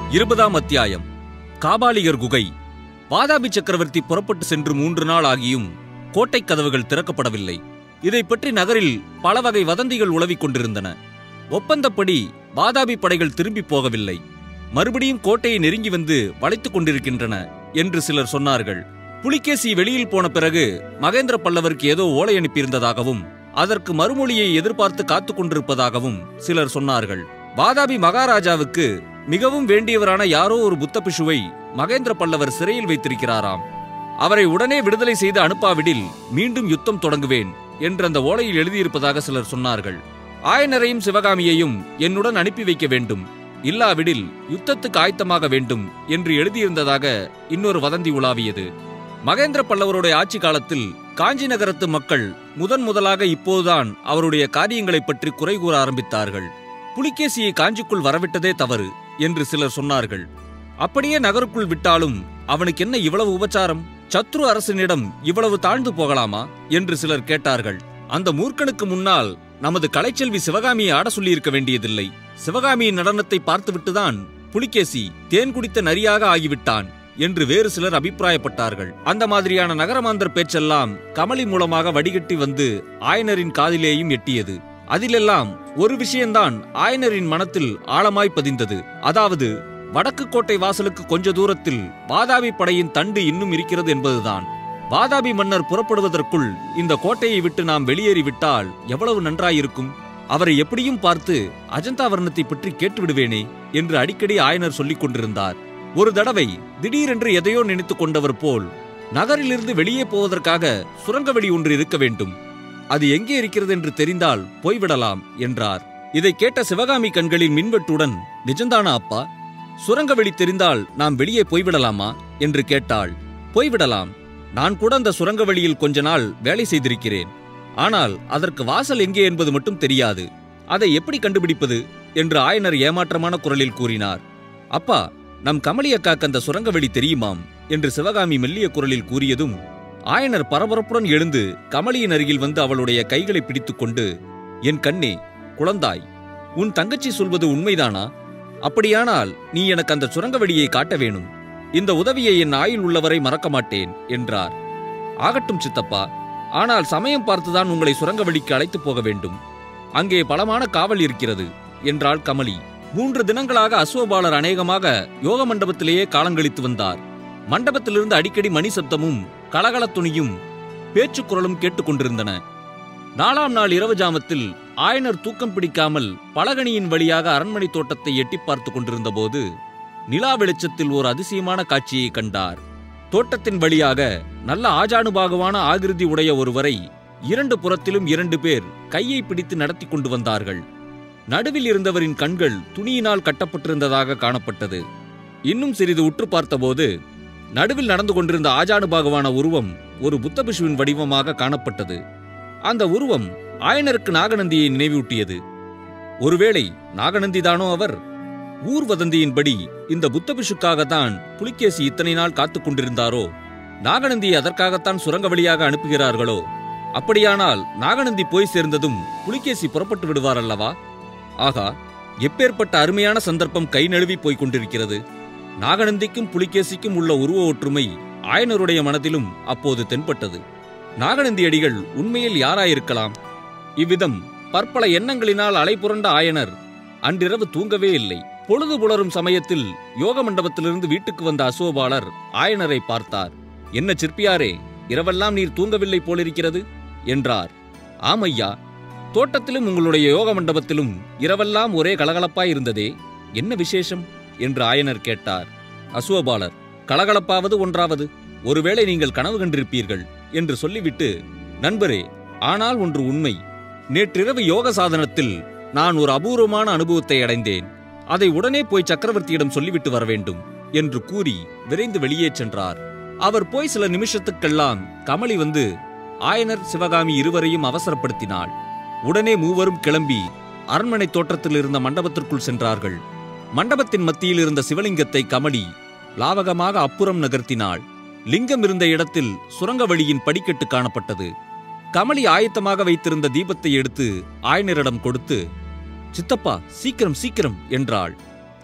இருபதாம் அத்தியாயம் காபாலிகர் குகை வாதாபி சக்கரவர்த்தி புறப்பட்டு சென்று மூன்று நாள் ஆகியும் கோட்டைக் கதவுகள் திறக்கப்படவில்லை இதைப் பற்றி நகரில் பல வகை வதந்திகள் உலவிக் கொண்டிருந்தன ஒப்பந்தப்படி வாதாபி படைகள் திரும்பி போகவில்லை மறுபடியும் கோட்டையை நெருங்கி வந்து வளைத்துக் கொண்டிருக்கின்றன என்று சிலர் சொன்னார்கள் புலிகேசி வெளியில் போன பிறகு மகேந்திர பல்லவருக்கு ஏதோ ஓலை அனுப்பியிருந்ததாகவும் அதற்கு மறுமொழியை எதிர்பார்த்து காத்துக் கொண்டிருப்பதாகவும் சிலர் சொன்னார்கள் வாதாபி மகாராஜாவுக்கு மிகவும் வேண்டியவரான யாரோ ஒரு புத்த பிஷுவை மகேந்திர பல்லவர் சிறையில் வைத்திருக்கிறாராம் அவரை உடனே விடுதலை செய்து அனுப்பாவிடில் மீண்டும் யுத்தம் தொடங்குவேன் என்று அந்த ஓலையில் எழுதியிருப்பதாக சிலர் சொன்னார்கள் ஆயனரையும் சிவகாமியையும் என்னுடன் அனுப்பி வைக்க வேண்டும் இல்லாவிடில் யுத்தத்துக்கு ஆயத்தமாக வேண்டும் என்று எழுதியிருந்ததாக இன்னொரு வதந்தி உலாவியது மகேந்திர பல்லவருடைய ஆட்சி காலத்தில் காஞ்சி நகரத்து மக்கள் முதன் முதலாக இப்போதுதான் அவருடைய காரியங்களைப் பற்றி குறை கூற ஆரம்பித்தார்கள் புலிகேசியை காஞ்சிக்குள் வரவிட்டதே தவறு என்று சிலர் சொன்னார்கள் அப்படியே நகருக்குள் விட்டாலும் அவனுக்கு என்ன இவ்வளவு உபச்சாரம் சத்ரு அரசனிடம் இவ்வளவு தாழ்ந்து போகலாமா என்று சிலர் கேட்டார்கள் அந்த மூர்க்கனுக்கு முன்னால் நமது கலைச்செல்வி சிவகாமியை ஆட சொல்லியிருக்க வேண்டியதில்லை சிவகாமியின் நடனத்தை பார்த்துவிட்டுதான் புலிகேசி தேன் குடித்த நரியாக ஆகிவிட்டான் என்று வேறு சிலர் அபிப்பிராயப்பட்டார்கள் அந்த மாதிரியான நகரமாந்தர் பேச்செல்லாம் கமலி மூலமாக வடிகட்டி வந்து ஆயனரின் காதிலேயும் எட்டியது அதிலெல்லாம் ஒரு விஷயம்தான் ஆயனரின் மனத்தில் ஆழமாய் பதிந்தது அதாவது வடக்கு கோட்டை வாசலுக்கு கொஞ்ச தூரத்தில் வாதாபி படையின் தண்டு இன்னும் இருக்கிறது என்பதுதான் வாதாபி மன்னர் புறப்படுவதற்குள் இந்த கோட்டையை விட்டு நாம் வெளியேறிவிட்டால் எவ்வளவு நன்றாயிருக்கும் அவரை எப்படியும் பார்த்து அஜந்தா வர்ணத்தை பற்றி கேட்டுவிடுவேனே என்று அடிக்கடி ஆயனர் சொல்லிக் கொண்டிருந்தார் ஒரு தடவை திடீரென்று எதையோ நினைத்துக் கொண்டவர் போல் நகரிலிருந்து வெளியே போவதற்காக சுரங்கவெளி ஒன்று இருக்க வேண்டும் அது எங்கே இருக்கிறது என்று தெரிந்தால் போய்விடலாம் என்றார் இதை கேட்ட சிவகாமி கண்களின் மின்வெட்டுடன் நிஜந்தானா அப்பா சுரங்கவெளி தெரிந்தால் நாம் வெளியே போய்விடலாமா என்று கேட்டாள் போய்விடலாம் நான் கூட அந்த சுரங்கவெளியில் கொஞ்ச நாள் வேலை செய்திருக்கிறேன் ஆனால் அதற்கு வாசல் எங்கே என்பது மட்டும் தெரியாது அதை எப்படி கண்டுபிடிப்பது என்று ஆயனர் ஏமாற்றமான குரலில் கூறினார் அப்பா நம் கமலி அக்காக்கு அந்த சுரங்கவெளி தெரியுமாம் என்று சிவகாமி மெல்லிய குரலில் கூறியதும் ஆயனர் பரபரப்புடன் எழுந்து கமலியின் அருகில் வந்து அவளுடைய கைகளை பிடித்துக்கொண்டு என் கண்ணே குழந்தாய் உன் தங்கச்சி சொல்வது உண்மைதானா அப்படியானால் நீ எனக்கு அந்த சுரங்கவெளியை காட்ட வேணும் இந்த உதவியை என் ஆயுள் உள்ளவரை மறக்க மாட்டேன் என்றார் ஆகட்டும் சித்தப்பா ஆனால் சமயம் பார்த்துதான் உங்களை சுரங்கவெளிக்கு அழைத்து போக வேண்டும் அங்கே பலமான காவல் இருக்கிறது என்றாள் கமலி மூன்று தினங்களாக அசுவபாலர் அநேகமாக யோக மண்டபத்திலேயே காலங்கழித்து வந்தார் மண்டபத்திலிருந்து அடிக்கடி மணி சப்தமும் கலகலத் துணியும் பேச்சுக் குரலும் கேட்டுக்கொண்டிருந்தன நாலாம் நாள் இரவு ஜாமத்தில் ஆயனர் தூக்கம் பிடிக்காமல் பலகணியின் வழியாக அரண்மனை தோட்டத்தை எட்டி பார்த்து கொண்டிருந்த போது நிலா வெளிச்சத்தில் ஒரு அதிசயமான காட்சியை கண்டார் தோட்டத்தின் வழியாக நல்ல ஆஜானுபாகுவான ஆகிருதி உடைய ஒருவரை இரண்டு புறத்திலும் இரண்டு பேர் கையை பிடித்து நடத்தி கொண்டு வந்தார்கள் நடுவில் இருந்தவரின் கண்கள் துணியினால் கட்டப்பட்டிருந்ததாக காணப்பட்டது இன்னும் சிறிது உற்று பார்த்தபோது நடுவில் நடந்து கொண்டிருந்த ஆஜானுபாகுவான உருவம் ஒரு புத்தபிஷுவின் வடிவமாக காணப்பட்டது அந்த உருவம் ஆயனருக்கு நாகநந்தியை நினைவூட்டியது ஒருவேளை நாகநந்திதானோ அவர் ஊர் வதந்தியின்படி இந்த புத்தபிஷுக்காகத்தான் புலிகேசி இத்தனை நாள் காத்துக் கொண்டிருந்தாரோ நாகநந்தியை அதற்காகத்தான் சுரங்க வழியாக அனுப்புகிறார்களோ அப்படியானால் நாகநந்தி போய் சேர்ந்ததும் புலிகேசி புறப்பட்டு விடுவார் அல்லவா ஆகா எப்பேற்பட்ட அருமையான சந்தர்ப்பம் கை நழுவி போய்க் கொண்டிருக்கிறது நாகநந்திக்கும் புலிகேசிக்கும் உள்ள உருவ ஒற்றுமை ஆயனருடைய மனதிலும் அப்போது தென்பட்டது நாகநந்தி அடிகள் உண்மையில் யாராயிருக்கலாம் இவ்விதம் பற்பல எண்ணங்களினால் அலைபுரண்ட ஆயனர் அன்றிரவு தூங்கவே இல்லை பொழுது புலரும் சமயத்தில் யோக மண்டபத்திலிருந்து வீட்டுக்கு வந்த அசோபாலர் ஆயனரை பார்த்தார் என்ன சிற்பியாரே இரவெல்லாம் நீர் தூங்கவில்லை போலிருக்கிறது என்றார் ஆமையா தோட்டத்திலும் உங்களுடைய யோக மண்டபத்திலும் இரவெல்லாம் ஒரே கலகலப்பாய் இருந்ததே என்ன விசேஷம் என்று ஆயனர் கேட்டார் அசுவபாலர் கலகலப்பாவது ஒன்றாவது ஒருவேளை நீங்கள் கனவு கண்டிருப்பீர்கள் என்று சொல்லிவிட்டு நண்பரே ஆனால் ஒன்று உண்மை நேற்றிரவு யோக சாதனத்தில் நான் ஒரு அபூர்வமான அனுபவத்தை அடைந்தேன் அதை உடனே போய் சக்கரவர்த்தியிடம் சொல்லிவிட்டு வர வேண்டும் என்று கூறி விரைந்து வெளியே சென்றார் அவர் போய் சில நிமிஷத்துக்கெல்லாம் கமலி வந்து ஆயனர் சிவகாமி இருவரையும் அவசரப்படுத்தினாள் உடனே மூவரும் கிளம்பி அரண்மனை தோற்றத்தில் இருந்த மண்டபத்திற்குள் சென்றார்கள் மண்டபத்தின் மத்தியில் இருந்த சிவலிங்கத்தை கமலி லாவகமாக அப்புறம் நகர்த்தினாள் லிங்கம் இருந்த இடத்தில் சுரங்க வழியின் படிக்கட்டு காணப்பட்டது கமலி ஆயத்தமாக வைத்திருந்த தீபத்தை எடுத்து ஆயனரிடம் கொடுத்து சித்தப்பா சீக்கிரம் சீக்கிரம் என்றாள்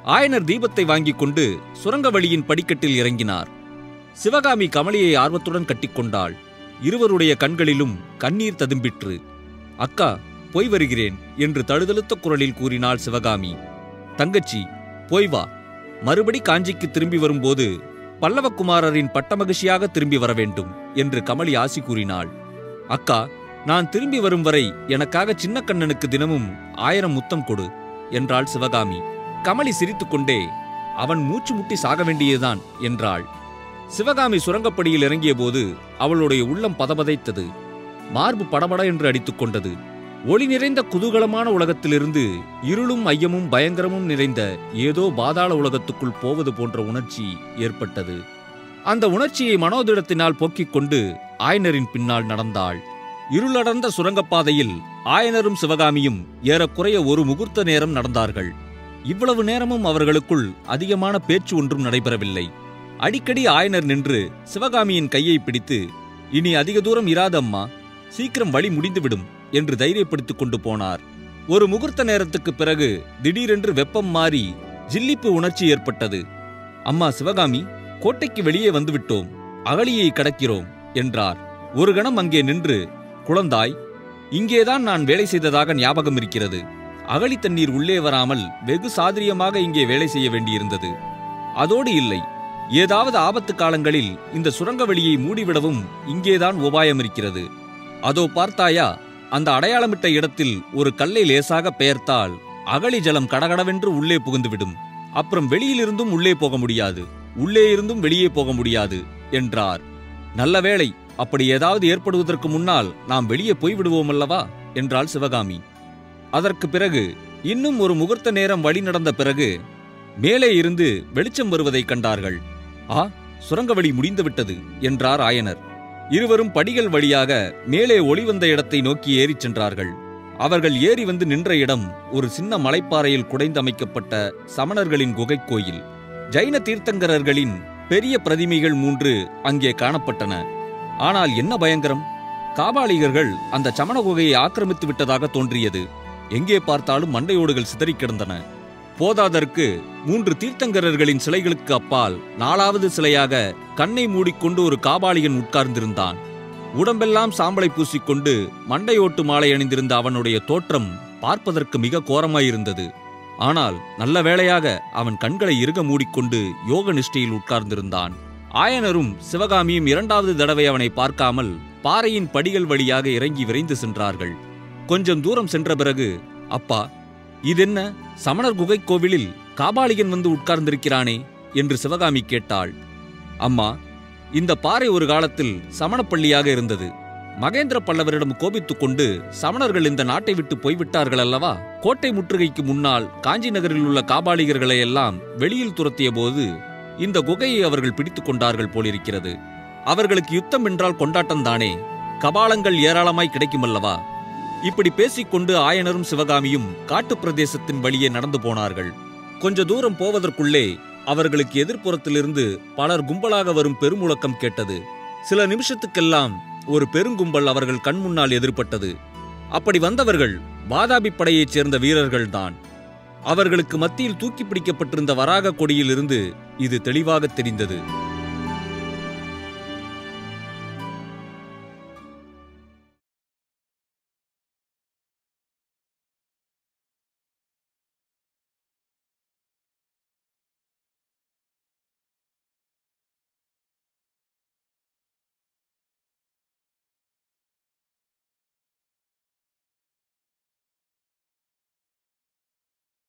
ஆயனர் தீபத்தை வாங்கிக் கொண்டு சுரங்க வழியின் படிக்கட்டில் இறங்கினார் சிவகாமி கமலியை ஆர்வத்துடன் கட்டிக்கொண்டாள் இருவருடைய கண்களிலும் கண்ணீர் ததும்பிற்று அக்கா போய் வருகிறேன் என்று தழுதழுத்த குரலில் கூறினாள் சிவகாமி தங்கச்சி போய் வா மறுபடி காஞ்சிக்கு திரும்பி வரும்போது பல்லவகுமாரரின் பட்டமகிழ்ச்சியாக திரும்பி வர வேண்டும் என்று கமலி ஆசி கூறினாள் அக்கா நான் திரும்பி வரும் வரை எனக்காக சின்ன கண்ணனுக்கு தினமும் ஆயிரம் முத்தம் கொடு என்றாள் சிவகாமி கமலி சிரித்துக்கொண்டே அவன் மூச்சு முட்டி சாக வேண்டியதுதான் என்றாள் சிவகாமி சுரங்கப்படியில் இறங்கியபோது அவளுடைய உள்ளம் பதபதைத்தது மார்பு படபட என்று அடித்துக் கொண்டது ஒளி நிறைந்த குதூகலமான உலகத்திலிருந்து இருளும் ஐயமும் பயங்கரமும் நிறைந்த ஏதோ பாதாள உலகத்துக்குள் போவது போன்ற உணர்ச்சி ஏற்பட்டது அந்த உணர்ச்சியை மனோதிடத்தினால் போக்கிக் கொண்டு ஆயனரின் பின்னால் நடந்தாள் இருளடர்ந்த சுரங்கப்பாதையில் ஆயனரும் சிவகாமியும் ஏறக்குறைய ஒரு முகூர்த்த நேரம் நடந்தார்கள் இவ்வளவு நேரமும் அவர்களுக்குள் அதிகமான பேச்சு ஒன்றும் நடைபெறவில்லை அடிக்கடி ஆயனர் நின்று சிவகாமியின் கையை பிடித்து இனி அதிக தூரம் இராது அம்மா சீக்கிரம் வழி முடிந்துவிடும் என்று தைரியப்படுத்திக் கொண்டு போனார் ஒரு முகூர்த்த நேரத்துக்குப் பிறகு திடீரென்று வெப்பம் மாறி ஜில்லிப்பு உணர்ச்சி ஏற்பட்டது அம்மா சிவகாமி கோட்டைக்கு வெளியே வந்துவிட்டோம் அகழியை கடக்கிறோம் என்றார் ஒரு கணம் அங்கே நின்று குழந்தாய் இங்கேதான் நான் வேலை செய்ததாக ஞாபகம் இருக்கிறது அகழி தண்ணீர் உள்ளே வராமல் வெகு சாதுரியமாக இங்கே வேலை செய்ய வேண்டியிருந்தது அதோடு இல்லை ஏதாவது ஆபத்து காலங்களில் இந்த சுரங்க வழியை மூடிவிடவும் இங்கேதான் உபாயம் இருக்கிறது அதோ பார்த்தாயா அந்த அடையாளமிட்ட இடத்தில் ஒரு கல்லை லேசாக பெயர்த்தால் அகழி ஜலம் கடகடவென்று உள்ளே புகுந்துவிடும் அப்புறம் வெளியிலிருந்தும் உள்ளே போக முடியாது உள்ளே இருந்தும் வெளியே போக முடியாது என்றார் நல்ல வேளை அப்படி ஏதாவது ஏற்படுவதற்கு முன்னால் நாம் வெளியே போய்விடுவோம் அல்லவா என்றாள் சிவகாமி அதற்கு பிறகு இன்னும் ஒரு முகூர்த்த நேரம் வழி நடந்த பிறகு மேலே இருந்து வெளிச்சம் வருவதைக் கண்டார்கள் ஆ சுரங்க வழி முடிந்துவிட்டது என்றார் ஆயனர் இருவரும் படிகள் வழியாக மேலே ஒளி வந்த இடத்தை நோக்கி ஏறிச் சென்றார்கள் அவர்கள் ஏறி வந்து நின்ற இடம் ஒரு சின்ன மலைப்பாறையில் குடைந்தமைக்கப்பட்ட சமணர்களின் குகைக் கோயில் ஜைன தீர்த்தங்கரர்களின் பெரிய பிரதிமைகள் மூன்று அங்கே காணப்பட்டன ஆனால் என்ன பயங்கரம் காபாலிகர்கள் அந்த சமண குகையை ஆக்கிரமித்து விட்டதாக தோன்றியது எங்கே பார்த்தாலும் மண்டையோடுகள் சிதறிக் கிடந்தன போதாதற்கு மூன்று தீர்த்தங்கரர்களின் சிலைகளுக்கு அப்பால் நாலாவது சிலையாக கண்ணை மூடிக்கொண்டு ஒரு காபாலிகன் உட்கார்ந்திருந்தான் உடம்பெல்லாம் சாம்பலை பூசிக்கொண்டு மண்டையோட்டு மாலை அணிந்திருந்த அவனுடைய தோற்றம் பார்ப்பதற்கு மிக கோரமாயிருந்தது ஆனால் நல்ல வேளையாக அவன் கண்களை இறுக மூடிக்கொண்டு யோக நிஷ்டையில் உட்கார்ந்திருந்தான் ஆயனரும் சிவகாமியும் இரண்டாவது தடவை அவனை பார்க்காமல் பாறையின் படிகள் வழியாக இறங்கி விரைந்து சென்றார்கள் கொஞ்சம் தூரம் சென்ற பிறகு அப்பா இதென்ன சமணர் குகைக் கோவிலில் காபாலிகன் வந்து உட்கார்ந்திருக்கிறானே என்று சிவகாமி கேட்டாள் அம்மா இந்த பாறை ஒரு காலத்தில் சமணப்பள்ளியாக இருந்தது மகேந்திர பல்லவரிடம் கோபித்துக் கொண்டு சமணர்கள் இந்த நாட்டை விட்டு போய்விட்டார்கள் அல்லவா கோட்டை முற்றுகைக்கு முன்னால் காஞ்சி நகரில் உள்ள காபாலிகர்களை எல்லாம் வெளியில் துரத்திய போது இந்த குகையை அவர்கள் பிடித்துக் கொண்டார்கள் போலிருக்கிறது அவர்களுக்கு யுத்தம் என்றால் கொண்டாட்டம்தானே கபாலங்கள் ஏராளமாய் கிடைக்குமல்லவா இப்படி பேசிக்கொண்டு ஆயனரும் சிவகாமியும் காட்டுப் பிரதேசத்தின் வழியே நடந்து போனார்கள் கொஞ்ச தூரம் போவதற்குள்ளே அவர்களுக்கு எதிர்ப்புறத்திலிருந்து பலர் கும்பலாக வரும் பெருமுழக்கம் கேட்டது சில நிமிஷத்துக்கெல்லாம் ஒரு பெருங்கும்பல் அவர்கள் கண் முன்னால் எதிர்ப்பட்டது அப்படி வந்தவர்கள் வாதாபி படையைச் சேர்ந்த வீரர்கள்தான் அவர்களுக்கு மத்தியில் தூக்கி பிடிக்கப்பட்டிருந்த வராக கொடியிலிருந்து இது தெளிவாக தெரிந்தது